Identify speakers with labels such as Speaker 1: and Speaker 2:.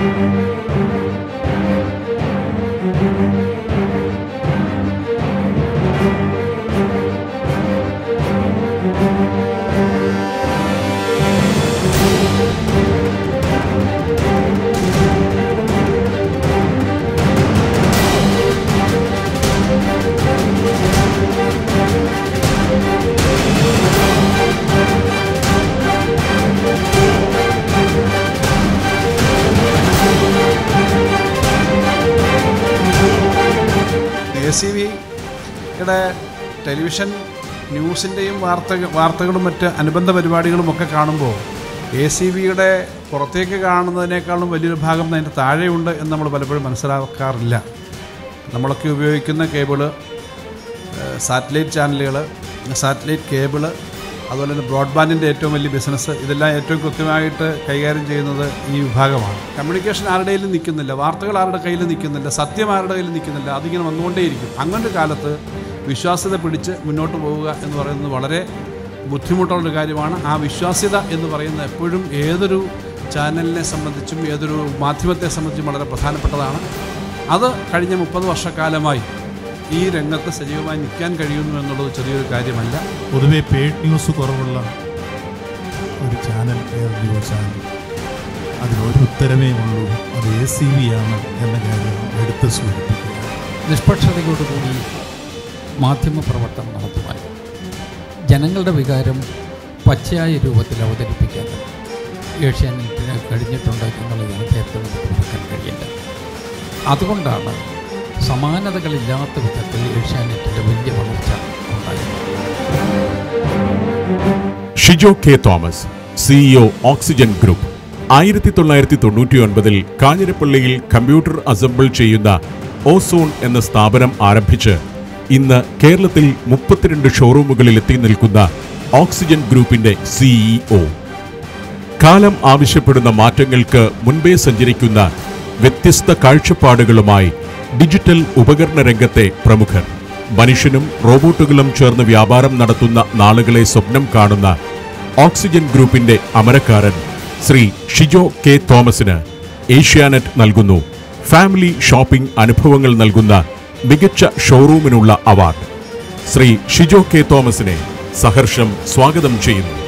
Speaker 1: A C വിയുടെ television ന്യൂസിൻ്റെയും വാർത്ത വാർത്തകളും മറ്റ് അനുബന്ധ പരിപാടികളും ഒക്കെ കാണുമ്പോൾ എ സി വിയുടെ പുറത്തേക്ക് കാണുന്നതിനേക്കാളും വലിയൊരു ഭാഗം അതിൻ്റെ താഴെയുണ്ട് എന്ന് നമ്മൾ പലപ്പോഴും മനസ്സിലാക്കാറില്ല നമ്മളൊക്കെ ഉപയോഗിക്കുന്ന കേബിള് സാറ്റലൈറ്റ് ചാനലുകൾ സാറ്റലൈറ്റ് കേബിള് അതുപോലെ തന്നെ ബ്രോഡ്ബാൻഡിൻ്റെ ഏറ്റവും വലിയ ബിസിനസ് ഇതെല്ലാം ഏറ്റവും കൃത്യമായിട്ട് കൈകാര്യം ചെയ്യുന്നത് ഈ വിഭാഗമാണ് കമ്മ്യൂണിക്കേഷൻ ആരുടെയിലും നിൽക്കുന്നില്ല വാർത്തകൾ ആരുടെ കയ്യിൽ നിൽക്കുന്നില്ല സത്യം ആരുടെ കയ്യിൽ നിൽക്കുന്നില്ല അതിങ്ങനെ വന്നുകൊണ്ടേയിരിക്കും അങ്ങനൊരു കാലത്ത് വിശ്വാസ്യത പിടിച്ച് മുന്നോട്ട് പോവുക എന്ന് പറയുന്നത് വളരെ ബുദ്ധിമുട്ടുള്ളൊരു കാര്യമാണ് ആ വിശ്വാസ്യത എന്ന് പറയുന്നത് എപ്പോഴും ഏതൊരു ചാനലിനെ സംബന്ധിച്ചും ഏതൊരു മാധ്യമത്തെ സംബന്ധിച്ചും വളരെ പ്രധാനപ്പെട്ടതാണ് അത് കഴിഞ്ഞ മുപ്പത് വർഷക്കാലമായി ഈ രംഗത്ത് സജീവമായി നിൽക്കാൻ കഴിയുന്നു എന്നുള്ളത് ചെറിയൊരു കാര്യമല്ല
Speaker 2: പൊതുവെ പെയ്ഡ് ന്യൂസ് കുറവുള്ള ഒരു ചാനൽ എയർ ന്യൂസ് ചാനൽ അതിനൊരു ഉത്തരവേ ഉള്ളൂ അത് എ സി വി ആണ് എന്ന കാര്യം എടുത്ത് സൂചിപ്പിക്കുക
Speaker 3: നിഷ്പക്ഷതയോടുകൂടി മാധ്യമപ്രവർത്തനം നടത്തുവാൻ ജനങ്ങളുടെ വികാരം പച്ചയായ രൂപത്തിൽ അവതരിപ്പിക്കാൻ ഏഷ്യാനെറ്റിന് കഴിഞ്ഞിട്ടുണ്ട് എന്നുള്ള യാഥാർത്ഥ്യം നമുക്ക് മറക്കാൻ കഴിയില്ല അതുകൊണ്ടാണ് സമാനതകളില്ലാത്ത വിധത്തിൽ ഏഷ്യാനെറ്റിൻ്റെ വലിയ വളർച്ച ഉണ്ടായത്
Speaker 4: Shijo K Thomas CEO Oxygen group ആയിരത്തി തൊള്ളായിരത്തി തൊണ്ണൂറ്റി ഒൻപതിൽ കാഞ്ഞിരപ്പള്ളിയിൽ കമ്പ്യൂട്ടർ അസംബിൾ ചെയ്യുന്ന ഓസോൺ എന്ന സ്ഥാപനം ആരംഭിച്ച് ഇന്ന് കേരളത്തിൽ മുപ്പത്തിരണ്ട് ഷോറൂമുകളിൽ എത്തി നിൽക്കുന്ന ഓക്സിജൻ ഗ്രൂപ്പിന്റെ സിഇഒ കാലം ആവശ്യപ്പെടുന്ന മാറ്റങ്ങൾക്ക് മുൻപേ സഞ്ചരിക്കുന്ന വ്യത്യസ്ത കാഴ്ചപ്പാടുകളുമായി ഡിജിറ്റൽ ഉപകരണ രംഗത്തെ പ്രമുഖർ മനുഷ്യനും റോബോട്ടുകളും ചേർന്ന് വ്യാപാരം നടത്തുന്ന നാളുകളെ സ്വപ്നം കാണുന്ന ഓക്സിജൻ ഗ്രൂപ്പിന്റെ അമരക്കാരൻ ശ്രീ ഷിജോ കെ തോമസിന് ഏഷ്യാനെറ്റ് നൽകുന്നു ഫാമിലി ഷോപ്പിംഗ് അനുഭവങ്ങൾ നൽകുന്ന മികച്ച ഷോറൂമിനുള്ള അവാർഡ് ശ്രീ ഷിജോ കെ തോമസിനെ സഹർഷം സ്വാഗതം ചെയ്യുന്നു